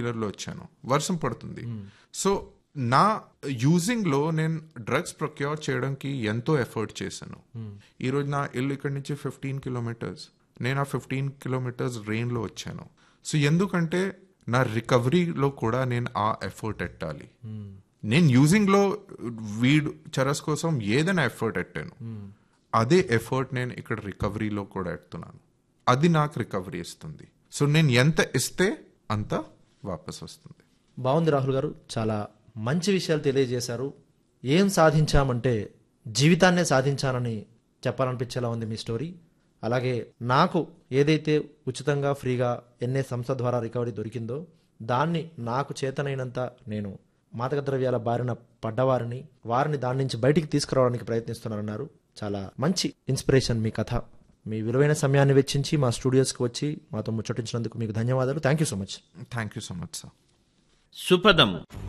వీలర్లో వచ్చాను వర్షం పడుతుంది సో నా యూజింగ్ లో నేను డ్రగ్స్ ప్రొక్యూర్ చేయడానికి ఎంతో ఎఫర్ట్ చేశాను ఈ రోజు నా ఇల్లు ఇక్కడి నుంచి ఫిఫ్టీన్ కిలోమీటర్స్ నేను ఆ ఫిఫ్టీన్ కిలోమీటర్స్ రెయిన్ లో వచ్చాను సో ఎందుకంటే నా రికవరీలో కూడా నేను ఆ ఎఫర్ట్ ఎట్టాలి నేను యూజింగ్ లో వీడ్ చరస్ కోసం ఏదైనా ఎఫర్ట్ ఎట్టాను అదే ఎఫర్ట్ నేను ఇక్కడ రికవరీలో కూడా ఎడుతున్నాను అది నాకు రికవరీ ఇస్తుంది సో నేను ఎంత ఇస్తే అంత వాపస్ వస్తుంది బాగుంది రాహుల్ గారు చాలా మంచి విషయాలు తెలియజేశారు ఏం సాధించామంటే జీవితాన్నే సాధించానని చెప్పాలనిపించేలా ఉంది మీ స్టోరీ అలాగే నాకు ఏదైతే ఉచితంగా ఫ్రీగా ఎన్ఏ సంస్థ ద్వారా రికవరీ దొరికిందో దాన్ని నాకు చేతనైనంత నేను మాదక ద్రవ్యాల బారిన పడ్డవారిని వారిని దాని నుంచి బయటికి తీసుకురావడానికి ప్రయత్నిస్తున్నారన్నారు చాలా మంచి ఇన్స్పిరేషన్ మీ కథ మీ విలువైన సమయాన్ని వెచ్చించి మా స్టూడియోస్కి వచ్చి మాతో ముచ్చటించినందుకు మీకు ధన్యవాదాలు thank you so much thank you so much sir సుపదం